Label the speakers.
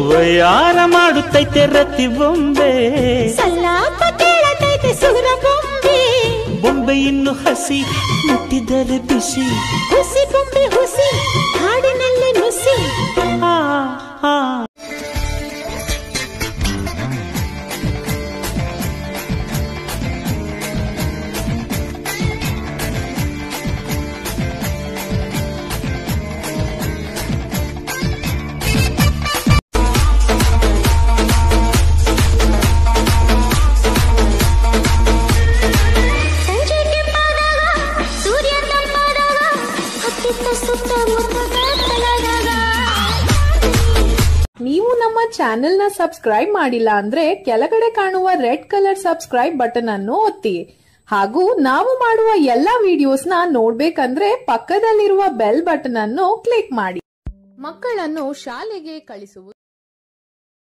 Speaker 1: ವಯಾರ ಮಾಡುತ್ತೈತೆ ರತಿ ಬೊಂಬೆ
Speaker 2: ಸಲ್ಲಾಪ ಕೇಳತೈತೆ ಸುರ ಬೊಂಬೆ
Speaker 1: ಬೊಂಬೆ ಇನ್ನು ಹಸಿ ಮುಟ್ಟಿದರೆ ಬಿಸಿ
Speaker 2: ಹುಸಿ ಬೊಂಬೆ ಹುಸಿ ಹಾಡಿನಲ್ಲಿ ನುಸಿ
Speaker 1: ಆ ಆ
Speaker 2: ಸಂಜೆ ಕೆಂಪಾದಾಗ ಸೂರ್ಯ ತಂಪಾದಾಗ ಹತ್ತಿತ್ತ ಸುತ್ತ ಮುತ್ತದ ತಳದಾಗ
Speaker 3: ನೀವು ನಮ್ಮ ಚಾನೆಲ್ ನ ಸಬ್ಸ್ಕ್ರೈಬ್ ಮಾಡಿಲ್ಲ ಅಂದ್ರೆ ಕೆಳಗಡೆ ಕಾಣುವ ರೆಡ್ ಕಲರ್ ಸಬ್ಸ್ಕ್ರೈಬ್ ಬಟನ್ ಅನ್ನು ಒತ್ತಿ ಹಾಗೂ ನಾವು ಮಾಡುವ ಎಲ್ಲಾ ವಿಡಿಯೋಸ್ ನ ನೋಡ್ಬೇಕಂದ್ರೆ ಪಕ್ಕದಲ್ಲಿರುವ ಬೆಲ್ ಬಟನ್ ಅನ್ನು ಕ್ಲಿಕ್ ಮಾಡಿ ಮಕ್ಕಳನ್ನು ಶಾಲೆಗೆ ಕಳಿಸುವುದು